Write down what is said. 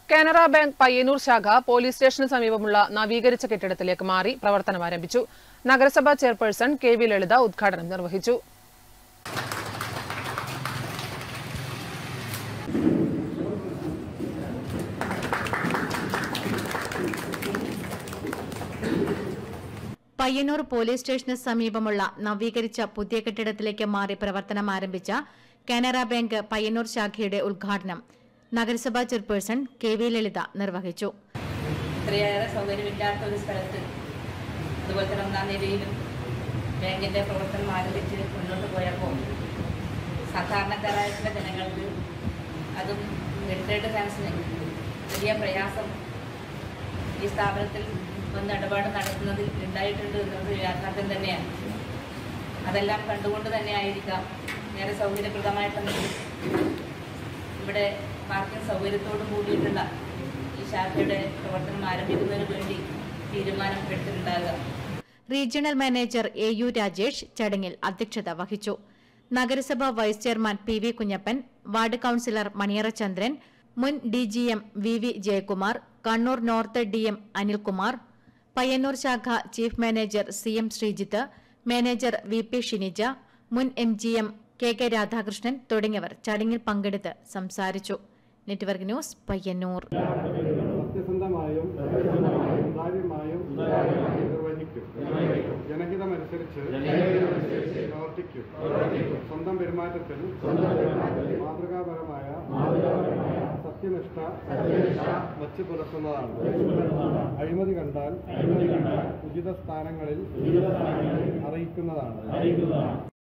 Canara bank Payyanur ശാഖ police സ്റ്റേഷന് സമീപമുള്ള നവീകരിച്ച കെട്ടിടത്തിലേക്ക് മാറി പ്രവർത്തനം ആരംഭിച്ചു നഗരസഭാ ചെയർപേഴ്സൺ കെ വി ലളിത ഉദ്ഘാടനം നിർവഹിച്ചു പയ്യന്നൂർ പോലീസ് സ്റ്റേഷന് സമീപമുള്ള നവീകരിച്ച പുതിയ കെട്ടിടത്തിലേക്ക് മാറി പ്രവർത്തനം ആരംഭിച്ച കാനറ ബാങ്ക് പയ്യന്നൂർ ശാഖയുടെ ഉദ്ഘാടനം നഗരസഭാ ചെയർപേഴ്സൺ കെ വി ലളിത നിർവഹിച്ചു ഇത്രയേറെ സൗകര്യമില്ലാത്ത ഒരു സ്ഥലത്ത് അതുപോലെ തന്നെ ഒന്നാം നിലയിലും ബാങ്കിൻ്റെ പ്രവർത്തനം ആരംഭിച്ച് മുന്നോട്ട് പോയപ്പോൾ സാധാരണക്കാരായിട്ടുള്ള ജനങ്ങൾക്ക് അതും റിട്ടയർഡ് ഫാൻസിന് വലിയ പ്രയാസം ഈ സ്ഥാപനത്തിൽ വന്ന് ഇടപാട് നടത്തുന്നതിൽ ഉണ്ടായിട്ടുണ്ട് എന്നത് യാഥാർത്ഥ്യം തന്നെയാണ് അതെല്ലാം കണ്ടുകൊണ്ട് തന്നെ ആയിരിക്കാം ഏറെ സൗകര്യപ്രദമായിട്ടുണ്ട് ഇവിടെ പാർക്കിംഗ് സൗകര്യത്തോടു കൂടിയിട്ടുള്ള ഈ ശാഖയുടെ പ്രവർത്തനം ആരംഭിക്കുന്നതിന് വേണ്ടി തീരുമാനം എടുത്തിട്ടുണ്ടാകുക regional manager A U Rajesh ചടങ്ങിൽ അധ്യക്ഷത വഹിച്ചു നഗരസഭ vice chairman P V Kunhappan ward councillor Maniyara Chandran മുൻ D G M V V Jayakumar Kannur north D M Anilkumar Payyanur ശാഖ chief manager C M Sreejith manager V P Shinija മുൻ M G M K K Radhakrishnan തുടങ്ങിയവർ ചടങ്ങിൽ പങ്കെടുത്ത് സംസാരിച്ചു നെറ്റ്വർക്ക് ന്യൂസ് പയ്യന്നൂർ സത്യസന്ധമായും സുതാര്യമായും നിർവഹിക്കും ജനഹിതമനുസരിച്ച് പ്രവർത്തിക്കും സ്വന്തം പെരുമാറ്റത്തിൽ മാതൃകാപരമായ സത്യനിഷ്ഠ വച്ച് പുലർത്തുന്നതാണ് അഴിമതി കണ്ടാൽ ഉചിത സ്ഥാനങ്ങളിൽ അറിയിക്കുന്നതാണ്